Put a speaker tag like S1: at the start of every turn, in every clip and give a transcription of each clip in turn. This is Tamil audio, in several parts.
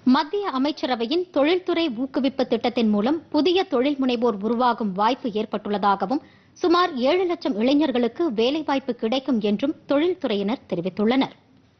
S1: மத்திய அமைச்சரவையின் தொழில்துறை ஊக்குவிப்பு திட்டத்தின் மூலம் புதிய தொழில் முனைவோர் உருவாகும் வாய்ப்பு ஏற்பட்டுள்ளதாகவும் சுமார் ஏழு லட்சம் இளைஞர்களுக்கு வேலைவாய்ப்பு கிடைக்கும் என்றும் தொழில்துறையினர் தெரிவித்துள்ளனர்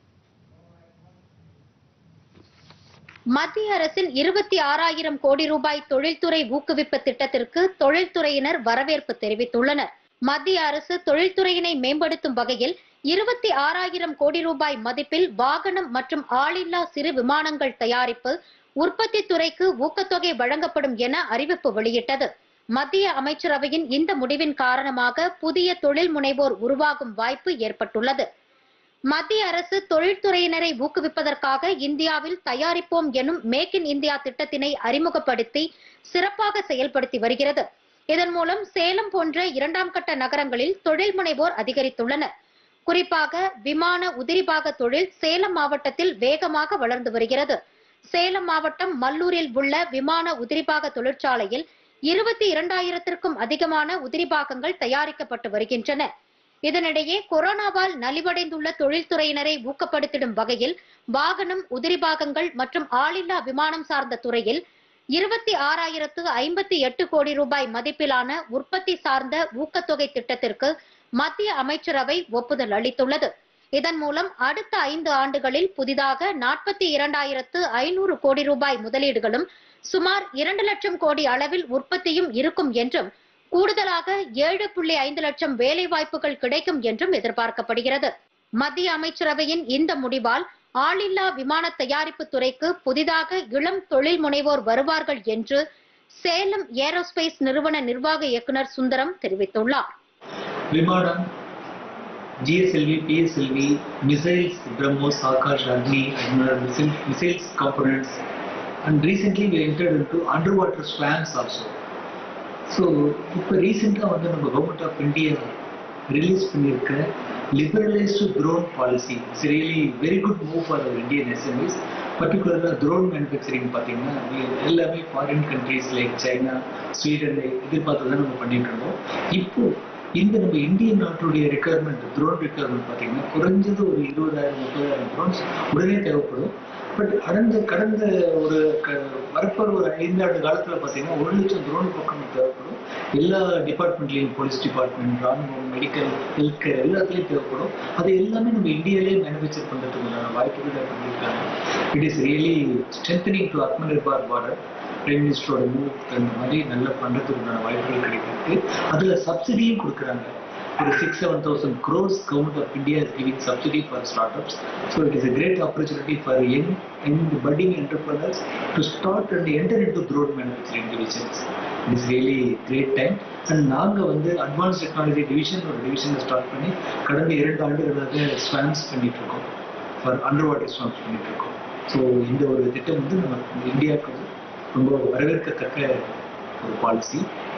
S1: மத்திய அரசின் இருபத்தி ஆறாயிரம் கோடி ரூபாய் தொழில்துறை ஊக்குவிப்பு திட்டத்திற்கு தொழில்துறையினர் வரவேற்பு தெரிவித்துள்ளனர் மத்திய அரசு தொழில்துறையினை மேம்படுத்தும் வகையில் இருபத்தி ஆறாயிரம் கோடி ரூபாய் மதிப்பில் வாகனம் மற்றும் ஆளில்லா சிறு விமானங்கள் தயாரிப்பு உற்பத்தி துறைக்கு ஊக்கத்தொகை வழங்கப்படும் என அறிவிப்பு வெளியிட்டது மத்திய அமைச்சரவையின் இந்த முடிவின் காரணமாக புதிய தொழில் முனைவோர் உருவாகும் வாய்ப்பு ஏற்பட்டுள்ளது மத்திய அரசு தொழில்துறையினரை ஊக்குவிப்பதற்காக இந்தியாவில் தயாரிப்போம் எனும் மேக் இன் இந்தியா திட்டத்தினை அறிமுகப்படுத்தி சிறப்பாக செயல்படுத்தி வருகிறது இதன் மூலம் சேலம் போன்ற இரண்டாம் கட்ட நகரங்களில் தொழில் முனைவோர் அதிகரித்துள்ளனர் குறிப்பாக விமான உதிரிபாக தொழில் சேலம் மாவட்டத்தில் வேகமாக வளர்ந்து வருகிறது சேலம் மாவட்டம் மல்லூரில் உள்ள விமான உதிரிபாக தொழிற்சாலையில் இருபத்தி இரண்டாயிரத்திற்கும் அதிகமான உதிரிபாகங்கள் தயாரிக்கப்பட்டு வருகின்றன இதனிடையே கொரோனாவால் நலிவடைந்துள்ள தொழில்துறையினரை ஊக்கப்படுத்திடும் வகையில் வாகனம் உதிரிபாகங்கள் மற்றும் ஆளில்லா விமானம் சார்ந்த துறையில் இருபத்தி ஆறாயிரத்து ஐம்பத்தி எட்டு கோடி ரூபாய் மதிப்பிலான உற்பத்தி சார்ந்த ஊக்கத்தொகை திட்டத்திற்கு மத்திய அமைச்சரவை ஒப்புதல் அளித்துள்ளது இதன் மூலம் அடுத்த ஐந்து ஆண்டுகளில் புதிதாக நாற்பத்தி இரண்டாயிரத்து ஐநூறு கோடி ரூபாய் முதலீடுகளும் சுமார் இரண்டு லட்சம் கோடி அளவில் உற்பத்தியும் இருக்கும் என்றும் கூடுதலாக ஏழு புள்ளி ஐந்து லட்சம் வேலை வாய்ப்புகள் கிடைக்கும் என்றும் எதிர்பார்க்கப்படுகிறது மத்திய அமைச்சரவையின் இந்த முடிவால் ஆளில்லா விமான தயாரிப்பு துறைக்கு புதிதாக இளம் தொழில் முனைவோர் வருவார்கள் என்று சேலம் ஏரோஸ்பேஸ் நிறுவன நிர்வாக இயக்குனர் சுந்தரம் தெரிவித்துள்ளார்
S2: விமானம் GSLV PSLV missiles Brahmos Akash Agni missile missiles components and recently we entered into under water swarms also so இப்போ ரீசெண்டாக வந்து நம்ம கவர்மெண்ட் ஆஃப் இந்தியா ரிலீஸ் பண்ணியிருக்க liberalised drone policy it's really very good move for our Indian SMEs பர்டிகுலராக ட்ரோன் மேனுஃபேக்சரிங் பார்த்தீங்கன்னா எல்லாமே foreign countries like China Sweden எதிர்பார்த்து தான் நம்ம பண்ணிட்டு இருந்தோம் இப்போ இந்த நம்ம இந்திய நாட்டுடைய ரெக்குயர்மெண்ட் ட்ரோன் ரெக்குயர்மெண்ட் பார்த்தீங்கன்னா குறைஞ்சது ஒரு இருபதாயிரம் முப்பதாயிரம் ட்ரோன்ஸ் உடனே தேவைப்படும் பட் கடந்த கடந்த ஒரு க வரப்போற ஒரு ஐந்தாண்டு காலத்தில் பார்த்தீங்கன்னா ஒரு லட்சம் ட்ரோன் பக்கம் தேவைப்படும் எல்லா டிபார்ட்மெண்ட்லையும் போலீஸ் டிபார்ட்மெண்ட் ராணுவம் மெடிக்கல் ஹெல்த் கேர் எல்லாத்துலேயும் தேவைப்படும் அது எல்லாமே நம்ம இந்தியாவிலே மேனுஃபேக்சர் பண்ணுறதுக்கு உண்டான வாய்ப்புகள் பண்ணியிருக்காங்க it is really strengthening to Atma Nirbhar Bharat prime மினிஸ்டரோட மூவ் அந்த மாதிரி நல்லா பண்ணுறதுக்கு உண்டான வாய்ப்புகள் கிடைக்கிறது அதில் சப்சிடியும் கொடுக்குறாங்க ஒரு six seven thousand crores government of India is giving subsidy for startups so it is a great opportunity for young and budding entrepreneurs to start and enter into drone manufacturing divisions. It is really great time. And நாங்கள் வந்து அட்வான்ஸ் டெக்னாலஜி டிவிஷன் ஒரு டிவிஷனை ஸ்டார்ட் பண்ணி கடந்த இரண்டு ஆண்டுகளாக ஸ்வாம்ஸ் பண்ணிட்டு இருக்கோம் ஃபார் அண்டர் வாட்டர் ஸ்வாம்ஸ் பண்ணிட்டு இருக்கோம் ஸோ இந்த ஒரு திட்டம் வந்து நம்ம இந்தியாவுக்கு வந்து ரொம்ப வரவேற்கத்தக்க ஒரு பாலிசி